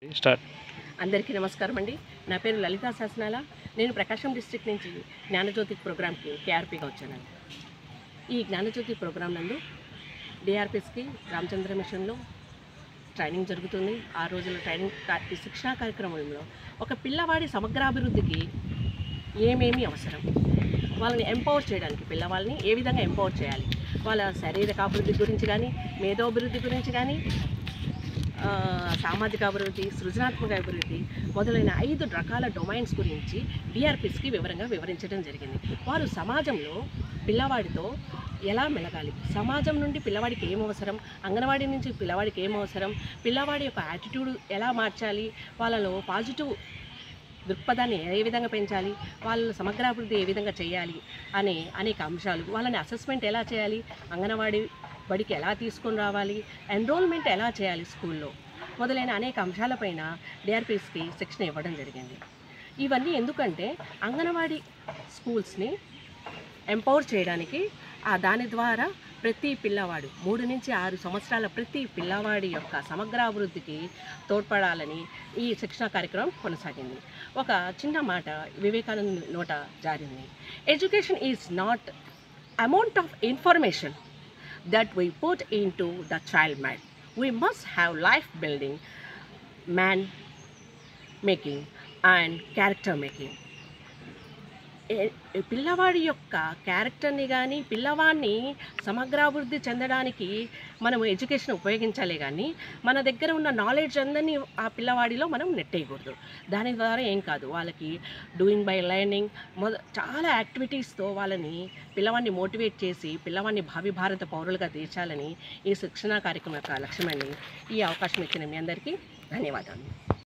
Start అందరికీ నమస్కారం అండి నా పేరు లలితా శాసనాల నేను ప్రకాశం డిస్ట్రిక్ట్ నుంచి జ్ఞానజ్యోతి ప్రోగ్రామ్కి కేఆర్పీగా వచ్చానండి ఈ జ్ఞానజ్యోతి ప్రోగ్రాం నందు డిఆర్పిఎస్కి రామచంద్ర మిషన్లో ట్రైనింగ్ జరుగుతుంది ఆ రోజుల ట్రైనింగ్ కా- ఈ శిక్షణా కార్యక్రమంలో ఒక పిల్లవాడి సమగ్రాభివృద్ధికి ఏమేమి అవసరం వాళ్ళని ఎంపవర్ చేయడానికి పిల్లవాళ్ళని ఏ విధంగా ఎంపవర్ చేయాలి వాళ్ళ శారీరక అభివృద్ధి గురించి కానీ మేధోభివృద్ధి గురించి కానీ ఆ, సామాజిక అభివృద్ధి సృజనాత్మక అభివృద్ధి మొదలైన ఐదు రకాల డొమైన్స్ గురించి డిఆర్పిస్కి వివరంగా వివరించడం జరిగింది వారు సమాజంలో పిల్లవాడితో ఎలా మెలగాలి సమాజం నుండి పిల్లవాడికి ఏం అవసరం అంగన్వాడీ నుంచి పిల్లవాడికి ఏం అవసరం పిల్లవాడి యొక్క యాటిట్యూడ్ ఎలా మార్చాలి వాళ్ళలో పాజిటివ్ దృక్పథాన్ని ఏ విధంగా పెంచాలి వాళ్ళ సమగ్రాభివృద్ధి ఏ విధంగా చేయాలి అనే అనేక అంశాలు వాళ్ళని అసెస్మెంట్ ఎలా చేయాలి అంగన్వాడీ బడికి ఎలా తీసుకొని రావాలి ఎన్రోల్మెంట్ ఎలా చేయాలి స్కూల్లో మొదలైన అనేక అంశాలపైన డిఆర్పిఎస్కి శిక్షణ ఇవ్వడం జరిగింది ఇవన్నీ ఎందుకంటే అంగన్వాడీ స్కూల్స్ని ఎంపవర్ చేయడానికి ఆ దాని ద్వారా ప్రతి పిల్లవాడు మూడు నుంచి ఆరు సంవత్సరాల ప్రతి పిల్లవాడి యొక్క సమగ్రాభివృద్ధికి తోడ్పడాలని ఈ శిక్షణ కార్యక్రమం కొనసాగింది ఒక చిన్న మాట వివేకానంద నోట జారింది education is not amount of information that we put into the child mind. We must have life building, man making, and character making. ఏ- ఏ పిల్లవాడి యొక్క క్యారెక్టర్ని కానీ పిల్లవాడిని సమగ్రాభివృద్ధి చెందడానికి మనం ఎడ్యుకేషన్ ఉపయోగించాలి కానీ మన దగ్గర ఉన్న నాలెడ్జ్ అందరినీ ఆ పిల్లవాడిలో మనం నెట్టేయకూడదు దాని ద్వారా ఏం కాదు వాళ్ళకి డూయింగ్ బై లెర్నింగ్ మొద చాలా యాక్టివిటీస్తో వాళ్ళని పిల్లవాడిని మోటివేట్ చేసి పిల్లవాడిని భావి భారత పౌరులుగా తీర్చాలని ఈ శిక్షణా కార్యక్రమం యొక్క లక్ష్యమని ఈ అవకాశం ఇచ్చిన మీ అందరికీ ధన్యవాదాలు